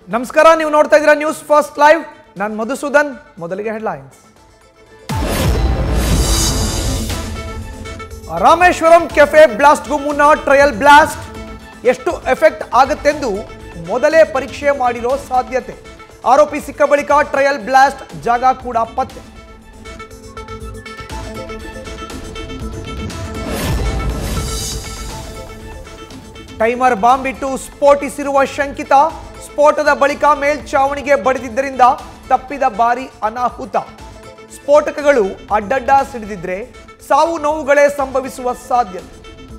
ನಮಸ್ಕಾರ ನೀವು ನೋಡ್ತಾ ಇದ್ದೀರಾ ನ್ಯೂಸ್ ಫಸ್ಟ್ ಲೈವ್ ನಾನು ಮಧುಸೂದನ್ ಮೊದಲಿಗೆ ಹೆಡ್ಲೈನ್ಸ್ ರಾಮೇಶ್ವರಂ ಕೆಫೆ ಬ್ಲಾಸ್ಟ್ಗೂ ಮುನ್ನ ಟ್ರಯಲ್ ಬ್ಲಾಸ್ಟ್ ಎಷ್ಟು ಎಫೆಕ್ಟ್ ಆಗುತ್ತೆಂದು ಮೊದಲೇ ಪರೀಕ್ಷೆ ಮಾಡಿರೋ ಸಾಧ್ಯತೆ ಆರೋಪಿ ಸಿಕ್ಕ ಬಳಿಕ ಟ್ರಯಲ್ ಬ್ಲಾಸ್ಟ್ ಜಾಗ ಕೂಡ ಪತ್ತೆ ಟೈಮರ್ ಬಾಂಬ್ ಇಟ್ಟು ಸ್ಫೋಟಿಸಿರುವ ಶಂಕಿತ ಸ್ಫೋಟದ ಬಳಿಕ ಮೇಲ್ಛಾವಣಿಗೆ ಬಡಿದಿದ್ದರಿಂದ ತಪ್ಪಿದ ಭಾರಿ ಅನಾಹುತ ಸ್ಫೋಟಕಗಳು ಅಡ್ಡಡ್ಡ ಸಿಡಿದಿದ್ರೆ ಸಾವು ನೋವುಗಳೇ ಸಂಭವಿಸುವ ಸಾಧ್ಯತೆ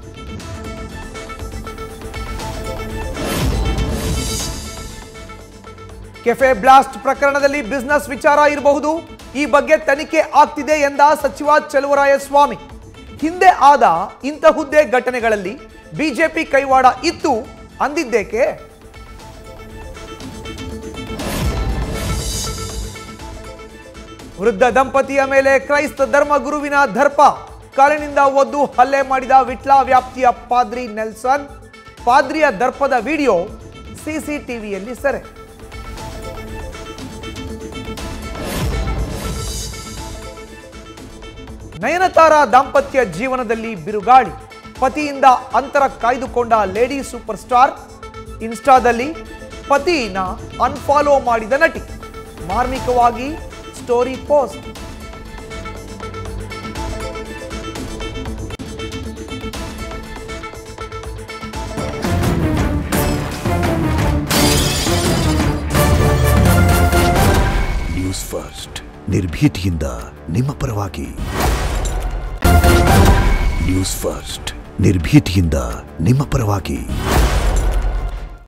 ಕೆಫೆ ಬ್ಲಾಸ್ಟ್ ಪ್ರಕರಣದಲ್ಲಿ ಬಿಸ್ನೆಸ್ ವಿಚಾರ ಇರಬಹುದು ಈ ಬಗ್ಗೆ ತನಿಖೆ ಆಗ್ತಿದೆ ಎಂದ ಸಚಿವ ಚಲುವರಾಯಸ್ವಾಮಿ ಹಿಂದೆ ಆದ ಇಂತಹುದ್ದೇ ಘಟನೆಗಳಲ್ಲಿ ಬಿಜೆಪಿ ಕೈವಾಡ ಇತ್ತು ಅಂದಿದ್ದೇಕೆ ವೃದ್ಧ ದಂಪತಿಯ ಮೇಲೆ ಕ್ರೈಸ್ತ ಧರ್ಮ ಗುರುವಿನ ದರ್ಪ ಕಾಲಿನಿಂದ ಒದ್ದು ಹಲ್ಲೆ ಮಾಡಿದ ವಿಟ್ಲ ವ್ಯಾಪ್ತಿಯ ಪಾದ್ರಿ ನೆಲ್ಸನ್ ಪಾದ್ರಿಯ ದರ್ಪದ ವಿಡಿಯೋ ಸಿಸಿಟಿವಿಯಲ್ಲಿ ಸೆರೆ ನಯನತಾರ ದಾಂಪತ್ಯ ಜೀವನದಲ್ಲಿ ಬಿರುಗಾಳಿ ಪತಿಯಿಂದ ಅಂತರ ಕಾಯ್ದುಕೊಂಡ ಲೇಡಿ ಸೂಪರ್ ಸ್ಟಾರ್ ಇನ್ಸ್ಟಾದಲ್ಲಿ ಪತಿನ ಅನ್ಫಾಲೋ ಮಾಡಿದ ನಟಿ ಮಾರ್ಮಿಕವಾಗಿ ಸ್ಟೋರಿ ಪೋಸ್ಟ್ ನ್ಯೂಸ್ ಫಸ್ಟ್ ನಿರ್ಭೀತಿಯಿಂದ ನಿಮ್ಮ ಪರವಾಗಿ ನ್ಯೂಸ್ ಫಸ್ಟ್ ನಿರ್ಭೀತಿಯಿಂದ ನಿಮ್ಮ ಪರವಾಗಿ